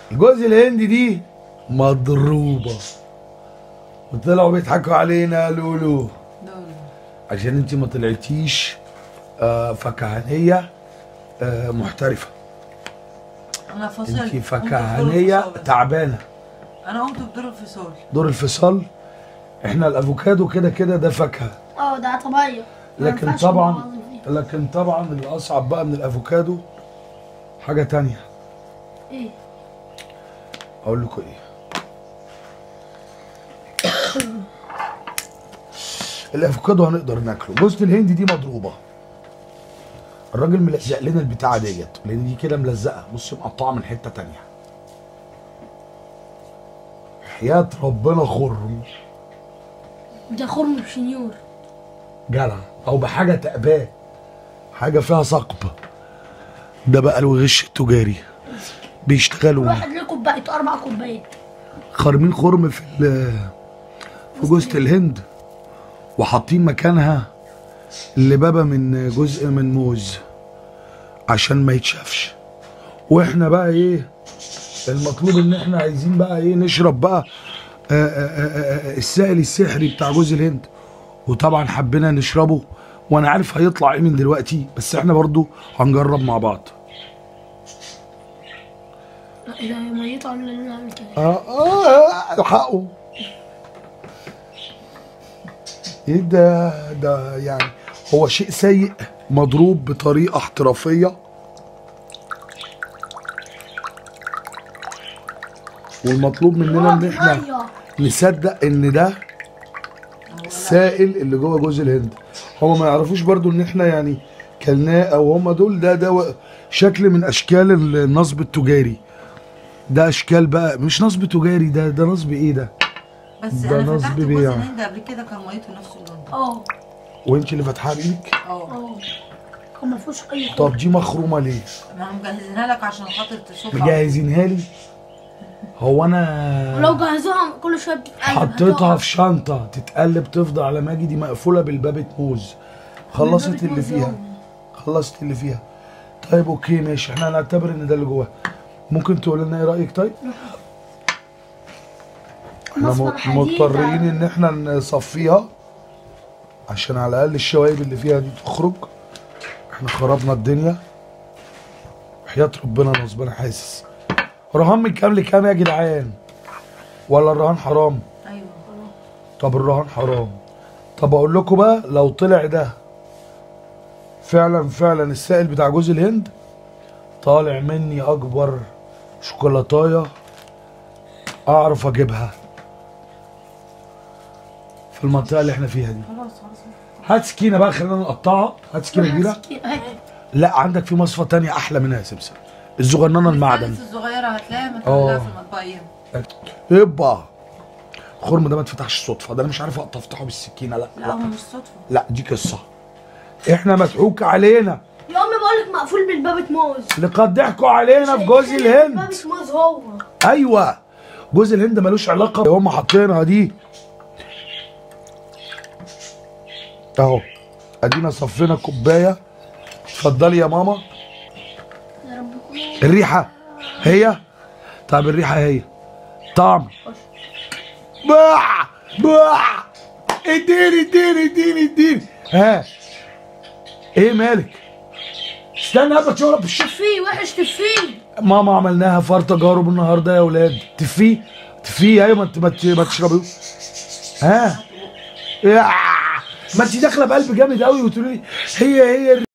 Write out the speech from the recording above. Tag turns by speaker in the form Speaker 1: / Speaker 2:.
Speaker 1: جوز الهند دي مضروبه وطلعوا بيضحكوا علينا قالوا له
Speaker 2: لا لا
Speaker 1: عشان انت ما طلعتيش آه، فكهانيه آه، محترفه
Speaker 2: انا فصلت
Speaker 1: انت
Speaker 2: قمت بدور
Speaker 1: فكهانيه
Speaker 2: الفصال.
Speaker 1: تعبانه
Speaker 2: انا قمت بدور الفصال
Speaker 1: دور الفصال احنا الافوكادو كده كده ده فاكهه
Speaker 3: اه ده طبيعي ما
Speaker 1: لكن
Speaker 3: ينفعش
Speaker 1: طبعا
Speaker 3: نبوظ فيه.
Speaker 1: لكن طبعا اللي اصعب بقى من الافوكادو حاجه تانية
Speaker 3: ايه
Speaker 1: اقول لكم ايه الافوكادو هنقدر ناكله جوزة الهند دي مضروبه الراجل ملزق لنا البتاعه ديت لان دي كده ملزقه بص مقطعه من حته تانية حياة ربنا خرم
Speaker 3: ده خرم بشنيور
Speaker 1: جدع او بحاجه تقباه حاجه فيها ثقب ده بقى الغش التجاري بيشتغلوا
Speaker 3: واحد ليه كوبايه اربع كوبايات
Speaker 1: خارمين خرم في ال- في جوزة الهند وحاطين مكانها اللبابة من جزء من موز عشان ما يتشافش واحنا بقى ايه المطلوب ان احنا عايزين بقى ايه نشرب بقى آآ آآ آآ السائل السحري بتاع جوز الهند وطبعا حبينا نشربه وانا عارف هيطلع ايه من دلوقتي بس احنا برضو هنجرب مع بعض
Speaker 3: لا اذا ميته ولا نعمل كده
Speaker 1: اه اه الحقوا ايه ده ده يعني هو شيء سيء مضروب بطريقه احترافيه والمطلوب مننا ان احنا
Speaker 3: ميه
Speaker 1: نصدق ان ده السائل اللي جوه جوز الهند هما ما يعرفوش برضو ان احنا يعني كلناه او هما دول ده ده شكل من اشكال النصب التجاري ده اشكال بقى مش نصب تجاري ده ده نصب ايه ده
Speaker 2: بس
Speaker 1: ده
Speaker 2: انا
Speaker 1: نصب
Speaker 2: فتحت جوز
Speaker 1: بيع.
Speaker 2: الهند قبل كده كان ميته نفس اللون ده
Speaker 3: اه
Speaker 1: وانت اللي فاتحه بايدك
Speaker 2: اه
Speaker 3: اه هو ما فيهوش اي
Speaker 1: طب
Speaker 3: خرم
Speaker 1: دي مخرومه ليه
Speaker 2: انا مجهزينها لك عشان خاطر تشوفها
Speaker 1: مجهزينها لي هو انا
Speaker 3: ولو جهزوها كل شويه بتتقلب
Speaker 1: حطيتها
Speaker 3: هتقع.
Speaker 1: في شنطه تتقلب تفضل على ماجي دي مقفوله بالبابة موز خلصت
Speaker 3: بالبابة
Speaker 1: اللي
Speaker 3: موز
Speaker 1: فيها
Speaker 3: يوم.
Speaker 1: خلصت اللي فيها طيب اوكي ماشي احنا هنعتبر ان ده اللي جواها ممكن تقول لنا ايه رايك طيب احنا
Speaker 3: مصفى
Speaker 1: م-
Speaker 3: الحديد
Speaker 1: مضطرين
Speaker 3: ده.
Speaker 1: ان احنا نصفيها عشان على الاقل الشوايب اللي فيها دي تخرج احنا خربنا الدنيا وحياة ربنا نصب انا حاسس رهان من كام لكام يا جدعان ولا الرهان حرام
Speaker 2: ايوه
Speaker 1: طب الرهان حرام طب اقول لكم بقى لو طلع ده فعلا فعلا السائل بتاع جوز الهند طالع مني اكبر شوكولاتايه اعرف اجيبها في المنطقه اللي احنا فيها دي
Speaker 2: خلاص خلاص
Speaker 1: هات سكينه بقى خلينا نقطعها هات سكينه كبيره
Speaker 3: هات.
Speaker 1: لا عندك في مصفى تانية احلى منها يا سمسم الصغننه المعدن
Speaker 2: الفانس الصغيره هتلاقيها
Speaker 1: اه.
Speaker 2: متعلقه في المطبخ ايام
Speaker 1: يبا الخرم ده ما اتفتحش صدفه ده انا مش عارف اقطع افتحه بالسكينه لا
Speaker 2: لا
Speaker 1: لا
Speaker 2: هو مش صدفه
Speaker 1: لا دي قصه احنا مضحوك علينا
Speaker 3: يا امي بقول لك مقفول بالبابة موز
Speaker 1: لقد ضحكوا علينا في جوز الهند
Speaker 3: بابة موز هو
Speaker 1: ايوه جوز الهند ملوش علاقه هم حاطينها دي اهو ادينا صفينا كوبايه اتفضلي يا ماما
Speaker 3: يا رب يكون
Speaker 1: الريحه هي طب الريحه هي طعم باع باع اديني اديني اديني اديني ها ايه مالك استنى قبل تشرب الشيف
Speaker 3: تفيه وحش تفيه
Speaker 1: ماما عملناها فار تجارب النهارده يا ولاد تفيه تفيه ايوه ما انت ما ت- ما تشربي ها يا- ما انت داخله بقلب جامد قوي وتقولي لي هي هي